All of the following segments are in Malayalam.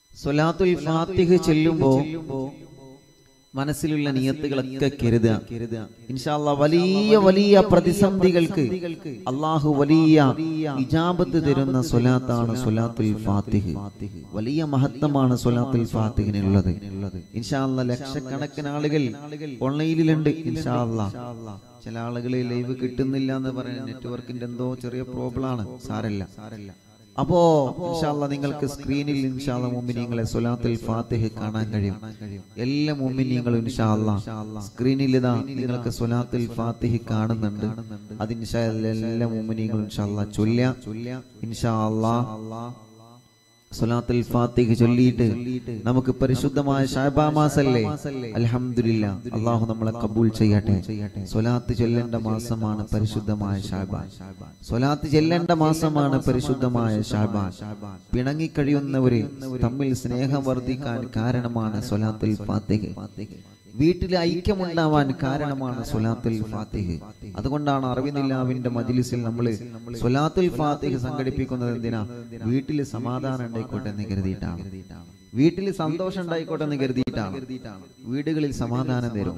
സ്വലാത്തുൽ ഫാത്തിഹ് ചെല്ലുമ്പോ മനസ്സിലുള്ള നിയത്തുകളൊക്കെ കരുതുക ഇൻഷാല്ല വലിയ വലിയ പ്രതിസന്ധികൾക്ക് അള്ളാഹു വലിയ ഇജാബത്ത് തരുന്ന സ്വലാത്താണ് സ്വലാത്തുൽ ഫാത്തിഹ് വലിയ മഹത്വമാണ് സ്വലാത്തുൽ ഫാത്തിഹിനുള്ളത് ഇൻഷാല്ല ലക്ഷക്കണക്കിന് ആളുകൾ ഓൺലൈനിലുണ്ട് ഇൻഷാല്ല ചില ആളുകൾ ലൈവ് കിട്ടുന്നില്ല എന്ന് പറയുന്നത് നെറ്റ്വർക്കിന്റെ എന്തോ ചെറിയ പ്രോബ്ലം ആണ് സാരല്ല അപ്പോ ഇൻഷാല്ല നിങ്ങൾക്ക് സ്ക്രീനിൽ ഇൻഷാല്ല മുമ്മിനിങ്ങളെ സ്വലാത്തുൽ ഫാത്തിഹ് കാണാൻ കഴിയും എല്ലാ മുമ്മിനിങ്ങളും ഇൻഷാല്ല സ്ക്രീനിൽ ഇതാ നിങ്ങൾക്ക് സ്വലാത്തുൽ ഫാത്തിഹ് കാണുന്നുണ്ട് അത് ഇൻഷാല്ല എല്ലാ മുമ്മിനിങ്ങളും ഇൻഷാല്ല ചൊല്ല ഇൻഷാല്ല സ്വലാത്തുൽ ഫാത്തിഹ് ചൊല്ലിയിട്ട് നമുക്ക് പരിശുദ്ധമായ ഷാബാ മാസല്ലേ അൽഹംദുലില്ല അള്ളാഹു നമ്മളെ കബൂൽ ചെയ്യട്ടെ സ്വലാത്ത് ചൊല്ലേണ്ട മാസമാണ് പരിശുദ്ധമായ ഷാബാൻ സ്വലാത്ത് ചെല്ലേണ്ട മാസമാണ് പരിശുദ്ധമായ ഷാബാൻ പിണങ്ങിക്കഴിയുന്നവര് തമ്മിൽ സ്നേഹം വർദ്ധിക്കാൻ കാരണമാണ് സ്വലാത്തുൽ ഫാത്തിഹ് വീട്ടിൽ ഐക്യമുണ്ടാവാൻ കാരണമാണ് സ്വലാത്തുൽ ഫാത്തിഹ് അതുകൊണ്ടാണ് അറിവിനില്ലാവിന്റെ മജിലിസിൽ നമ്മൾ സ്വലാത്തുൽ ഫാത്തിഹ് സംഘടിപ്പിക്കുന്നത് എന്തിനാ വീട്ടിൽ സമാധാനം ഉണ്ടായിക്കോട്ടെ എന്ന് കരുതിയിട്ടാണ് വീട്ടിൽ സന്തോഷം ഉണ്ടായിക്കോട്ടെ എന്ന് കരുതിയിട്ടാണ് വീടുകളിൽ സമാധാനം തരും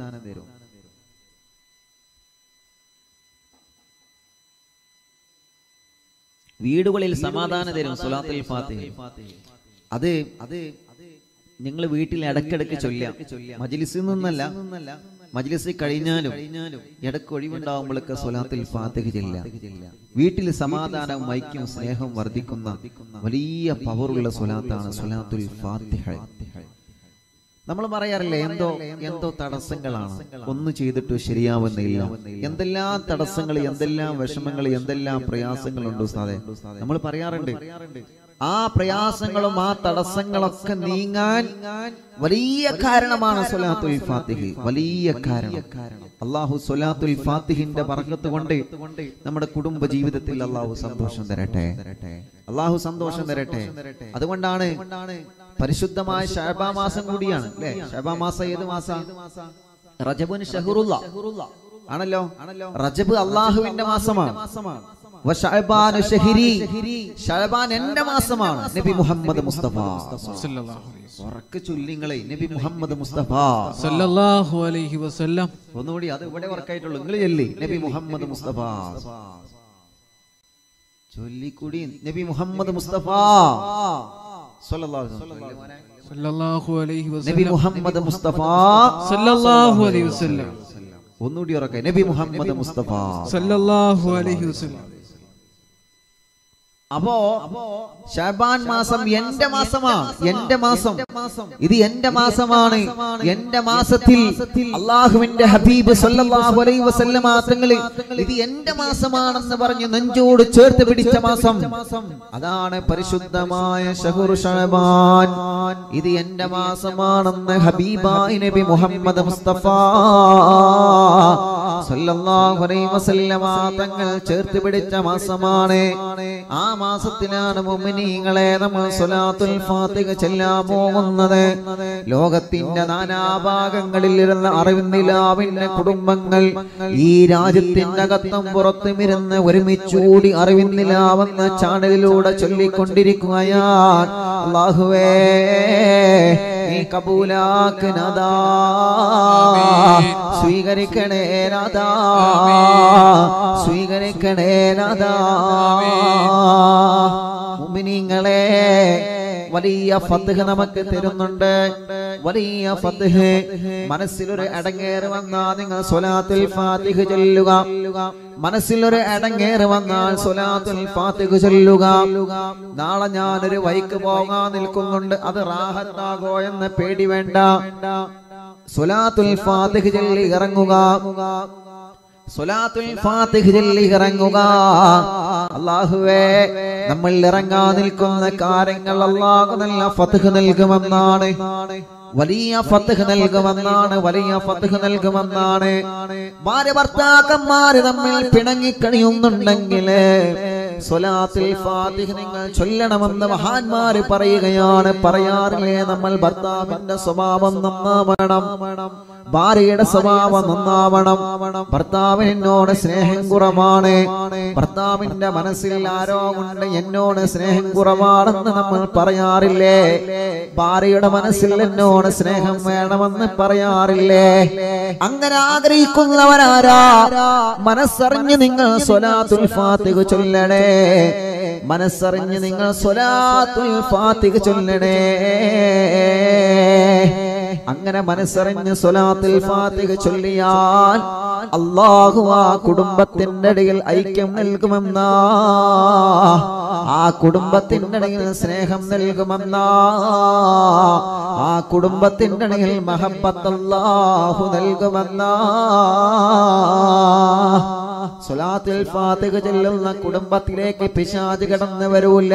വീടുകളിൽ സമാധാനം തരും സ്വലാത്തുൽ ഫാത്തിഹ് അത് അത് നിങ്ങൾ വീട്ടിൽ ഇടക്കിടക്ക് ചൊല്ലാം മജ്ലിസിൽ നിന്നല്ല മജ്ലിസ് കഴിഞ്ഞാലും ഇടക്ക് ഒഴിവുണ്ടാവുമ്പോഴൊക്കെ സ്വലാത്തിൽ ഫാത്തിഹ ചെല്ല വീട്ടിൽ സമാധാനവും ഐക്യവും സ്നേഹവും വർദ്ധിക്കുന്ന വലിയ പവറുള്ള സ്വലാത്താണ് സ്വലാത്തുൽ ഫാത്തിഹ നമ്മൾ പറയാറില്ലേ എന്തോ എന്തോ തടസ്സങ്ങളാണ് ഒന്നും ചെയ്തിട്ട് ശരിയാവുന്നില്ല എന്തെല്ലാം തടസ്സങ്ങൾ എന്തെല്ലാം വിഷമങ്ങൾ എന്തെല്ലാം പ്രയാസങ്ങളുണ്ട് ഉസ്താദെ നമ്മൾ പറയാറുണ്ട് ആ പ്രയാസങ്ങളും ആ തടസ്സങ്ങളൊക്കെ നീങ്ങാൻ വലിയ കാരണമാണ് സൊലാത്തുൽ ഫാത്തിഹ് വലിയ കാരണം അള്ളാഹു സൊലാത്തുൽ ഫാത്തിഹിന്റെ പറക്കത്ത് കൊണ്ട് നമ്മുടെ കുടുംബ ജീവിതത്തിൽ അള്ളാഹു സന്തോഷം തരട്ടെ അള്ളാഹു സന്തോഷം തരട്ടെ അതുകൊണ്ടാണ് പരിശുദ്ധമായ ഷാബാ മാസം കൂടിയാണ് അല്ലെ ഷാബാ മാസം ഏത് മാസം റജബുൻ ഷഹറുല്ല ആണല്ലോ റജബ് അള്ളാഹുവിന്റെ മാസമാണ് വശഅബാനു ശഹരി ശഅബാൻ എന്റെ മാസമാണ് നബി മുഹമ്മദ് മുസ്തഫ ഉറക്കെ ചൊല്ലിങ്ങളെ നബി മുഹമ്മദ് മുസ്തഫ സല്ലല്ലാഹു അലൈഹി വസല്ലം ഒന്നുകൂടി അത് ഇവിടെ വർക്കായിട്ടുള്ളൂ നിങ്ങൾ ചൊല്ലി നബി മുഹമ്മദ് മുസ്തഫ ചൊല്ലിക്കൂടി നബി മുഹമ്മദ് മുസ്തഫ സ്വല്ലല്ലാഹു അലൈഹി വസല്ലം. സല്ലല്ലാഹു അലൈഹി നബി വസല്ലം മുഹമ്മദ് മുസ്തഫ സല്ലല്ലാഹു അലൈഹി വസല്ലം ഒന്നുകൂടി ഉറക്കെ നബി മുഹമ്മദ് മുസ്തഫ സല്ലല്ലാഹു അലൈഹി വസല്ലം അപ്പോ ഷാബാൻ മാസം എന്റെ മാസമാണ് എന്റെ മാസം ഇത് എന്റെ മാസമാണ് എന്റെ മാസത്തിൽ അള്ളാഹുവിന്റെ ഹബീബ് സല്ലല്ലാഹു അലൈഹി വസല്ലമ തങ്ങള് ഇത് എന്റെ മാസമാണെന്ന് പറഞ്ഞ് നെഞ്ചോട് ചേർത്ത് പിടിച്ച മാസം അതാണ് പരിശുദ്ധമായ ഷഹുർ ഷാബാൻ ഇത് എന്റെ മാസമാണെന്ന് ഹബീബായി നബി മുഹമ്മദ് മുസ്തഫ സല്ലല്ലാഹു അലൈഹി വസല്ലമ തങ്ങൾ ചേർത്ത് പിടിച്ച മാസമാണ് ആ മാസത്തിലാണ് മുഅ്മിനീങ്ങളെ നമ്മൾ സ്വലാത്തുൽ ഫാത്തിഹ ചെല്ലാൻ പോകുന്നത് ലോകത്തിന്റെ നാനാഭാഗങ്ങളിൽ ഇരുന്ന അറിവിന്ദിലാവിന്റെ കുടുംബങ്ങൾ ഈ രാജ്യത്തിന്റെ അകത്തും പുറത്തും ഇരുന്ന് ഒരുമിച്ചുകൂടി അറിവിന്ദിലാവെന്ന ചാനലിലൂടെ ചൊല്ലിക്കൊണ്ടിരിക്കുകയാണ് അള്ളാഹുവേ നീ കബൂലാക്ക് നാദാ സ്വീകരിക്കണേ നാദാ സ്വീകരിക്കണേ നാദാ മുഅ്മിനീങ്ങളെ വലിയ ഫത്ഹ് നമുക്ക് തരുന്നുണ്ട് വലിയ ഫത്ഹ് മനസ്സിലൊരു അടങ്ങേറ് വന്നാൽ നിങ്ങൾ സ്വലാത്തുൽ ഫാത്തിഹ് ചൊല്ലുക മനസ്സിലൊരു അടങ്ങേറ് വന്നാൽ സ്വലാത്തുൽ ഫാത്തിഹ് ചൊല്ലുക നാളെ ഞാനൊരു വൈക്ക് പോകാൻ നിൽക്കുന്നുണ്ട് അത് റാഹത്താകോ എന്ന പേടി വേണ്ട സ്വലാത്തുൽ ഫാത്തിഹ് ചൊല്ലി ഇറങ്ങുക സ്വലാത്തുൽ ഫാത്തിഹ് ചൊല്ലി ഇറങ്ങുക അള്ളാഹുവേ നമ്മൾ ഇറങ്ങാൻ നിൽക്കുന്ന കാര്യങ്ങൾ അള്ളാഹു നല്ല ഫത്ഹ് നൽകുമെന്നാണ് വലിയ ഫത്ഹ് നൽകുമെന്നാണ് വലിയ ഫത്ഹ് നൽകുമെന്നാണ് ഭാര്യ ഭർത്താക്കന്മാര് തമ്മിൽ പിണങ്ങിക്കണിയുന്നുണ്ടെങ്കിൽ സ്വലാത്തിൽ ഫാത്തിഹ് നിങ്ങൾ ചൊല്ലണമെന്ന് മഹാന്മാര് പറയുകയാണ് പറയാറില്ലേ നമ്മൾ ഭർത്താവിന്റെ സ്വഭാവം നന്നാവണം ഭാര്യയുടെ സ്വഭാവം നന്നാവണം ഭർത്താവിന് എന്നോട് സ്നേഹം കുറവാണ് ഭർത്താവിന്റെ മനസ്സിൽ ആരോ കൊണ്ട് എന്നോട് സ്നേഹം കുറവാണെന്ന് നമ്മൾ പറയാറില്ലേ ഭാര്യയുടെ മനസ്സിൽ എന്നോട് സ്നേഹം വേണമെന്ന് പറയാറില്ലേ അങ്ങനെ ആഗ്രഹിക്കുന്നവരാരാ മനസ്സറിഞ്ഞ് നിങ്ങൾ സ്വലാത്തുൽ ഫാത്തിഹ ചൊല്ലണേ മനസ്സറിഞ്ഞ് നിങ്ങൾ സ്വലാത്തുൽ ഫാത്തിഹ ചൊല്ലണേ അങ്ങനെ മനസ്സറിഞ്ഞ് സ്വലാത്തുൽ ഫാത്തിഹ ചൊല്ലിയാൽ അള്ളാഹു ആ കുടുംബത്തിന്റെ ഇടയിൽ ഐക്യം നൽകുമെന്നാ ആ കുടുംബത്തിന്റെ ഇടയിൽ സ്നേഹം നൽകുമെന്നാ ആ കുടുംബത്തിന്റെ ഇടയിൽ മഹബത്ത് അല്ലാഹു നൽകുമെന്നാ സ്വലാത്തുൽ ഫാത്തിഹ ചൊല്ലുന്ന കുടുംബത്തിലേക്ക് പിശാച് കടന്നു വരൂല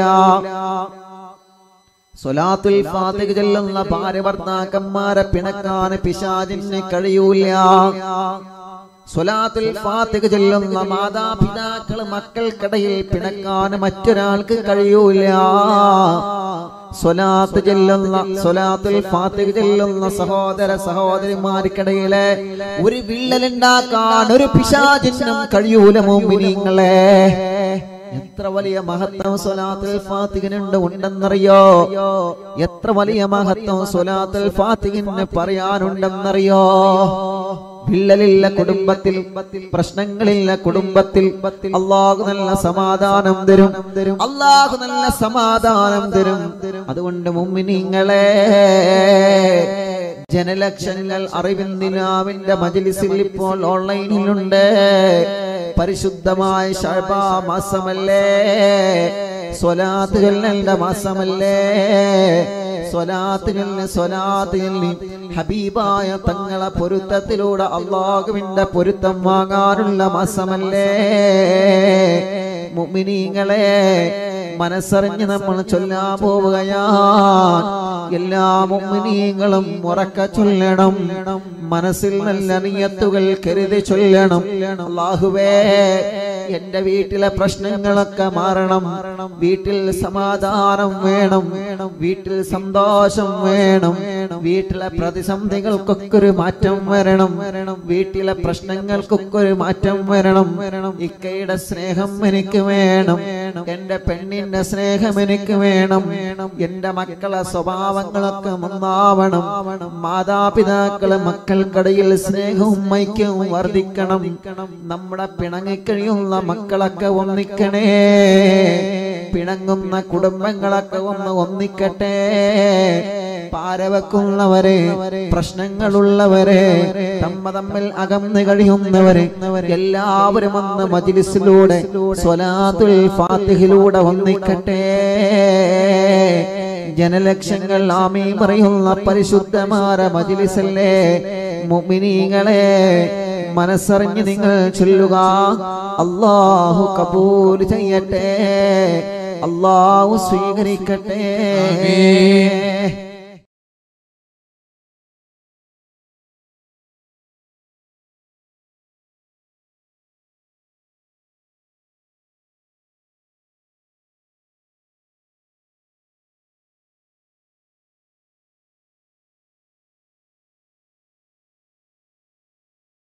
സ്വലാത്തുൽ ഫാത്തിഹ ചൊല്ലുന്ന ഭാര്യ ഭർത്താക്കന്മാരെ പിണക്കാൻ പിശാചിന് കഴിയൂല സ്വലാത്തുൽ ഫാത്തിഹ ചൊല്ലുന്ന മാതാപിതാക്കൾ മക്കൾക്കിടയിൽ പിണക്കാൻ മറ്റൊരാൾക്ക് കഴിയൂല സ്വലാത്ത് ചെല്ലുന്ന സ്വലാത്തുൽ ഫാത്തിഹ ചെല്ലുന്ന സഹോദര സഹോദരിമാർക്കിടയിലെ ഒരു വിള്ളലുണ്ടാക്കാൻ ഒരു പിശാചിനും കഴിയൂല മോമിനിങ്ങളെ എത്ര വലിയ മഹത്വം സ്വലാത്തുൽ ഫാത്തിഹിനുണ്ട് ഉണ്ടെന്നറിയോ എത്ര വലിയ മഹത്വം സ്വലാത്തുൽ ഫാത്തിഹിന് പറയാനുണ്ടെന്നറിയോ വിള്ളലില്ല കുടുംബത്തിൽ പ്രശ്നങ്ങളില്ല കുടുംബത്തിൽ അള്ളാഹു നല്ല സമാധാനം തരും അള്ളാഹു നല്ല സമാധാനം തരും അതുകൊണ്ട് മുമ്മിനിങ്ങളെ ജനലക്ഷങ്ങൾ അറിവിന്ദിനാവിന്റെ മജലിസിൽ ഇപ്പോൾ ഓൺലൈനിലുണ്ട് പരിശുദ്ധമായ ഷാബാ മാസമല്ലേ സ്വലാത്ത് ചൊല്ലലിന്റെ മാസമല്ലേ സ്വലാത്ത് ചൊല്ലി സ്വലാത്ത് ചൊല്ലി ഹബീബായ തങ്ങളെ പൊരുത്തത്തിലൂടെ അള്ളാഹുവിന്റെ പൊരുത്തം വാങ്ങാനുള്ള മാസമല്ലേ മുഅ്മിനീങ്ങളെ മനസ്സറിഞ്ഞ് നമ്മൾ ചൊല്ലാൻ പോവുകയാ എല്ലാ മുഅ്മിനീങ്ങളും ഉറക്ക ചൊല്ലണം മനസ്സിൽ നല്ല നിയത്തുകൾ കരുതി ചൊല്ലണം അല്ലാഹുവേ എന്റെ വീട്ടിലെ പ്രശ്നങ്ങളൊക്കെ മാറണം വീട്ടിൽ സമാധാനം വേണം വീട്ടിൽ സന്തോഷം വേണം വീട്ടിലെ പ്രതിസന്ധികൾക്കൊക്കെ ഒരു മാറ്റം വരണം വീട്ടിലെ പ്രശ്നങ്ങൾക്കൊക്കെ ഒരു മാറ്റം വരണം ഇക്കയുടെ സ്നേഹം എനിക്ക് വേണം എന്റെ പെണ്ണിന്റെ സ്നേഹം എനിക്ക് വേണം എന്റെ മക്കളെ സ്വഭാവങ്ങളൊക്കെ നന്നാവണം മാതാപിതാക്കളെ മക്കൾക്കിടയിൽ സ്നേഹവും ഐക്യവും വർദ്ധിക്കണം നമ്മുടെ പിണങ്ങിക്കഴിയുന്ന മക്കളൊക്കെ ഒന്നിക്കണേ പിണങ്ങുന്ന കുടുംബങ്ങളൊക്കെ ഒന്ന് ഒന്നിക്കട്ടെ പാരവെക്കുന്നവരെ പ്രശ്നങ്ങളുള്ളവരെ തമ്മ തമ്മിൽ അകന്നു കഴിയുന്നവരെ എല്ലാവരും ഒന്ന് മജിലിസിലൂടെ സ്വലാത്തുൽ ഫാത്തിഹിലൂടെ ഒന്നിക്കട്ടെ ജനലക്ഷങ്ങൾ ആമീ പറയുന്ന പരിശുദ്ധമാര മജിലിസല്ലേ മുഅ്മിനീങ്ങളെ മനസ്സറിഞ്ഞ് നിങ്ങൾ ചൊല്ലുക അള്ളാഹു കബൂൽ ചെയ്യട്ടെ അള്ളാഹു സ്വീകരിക്കട്ടെ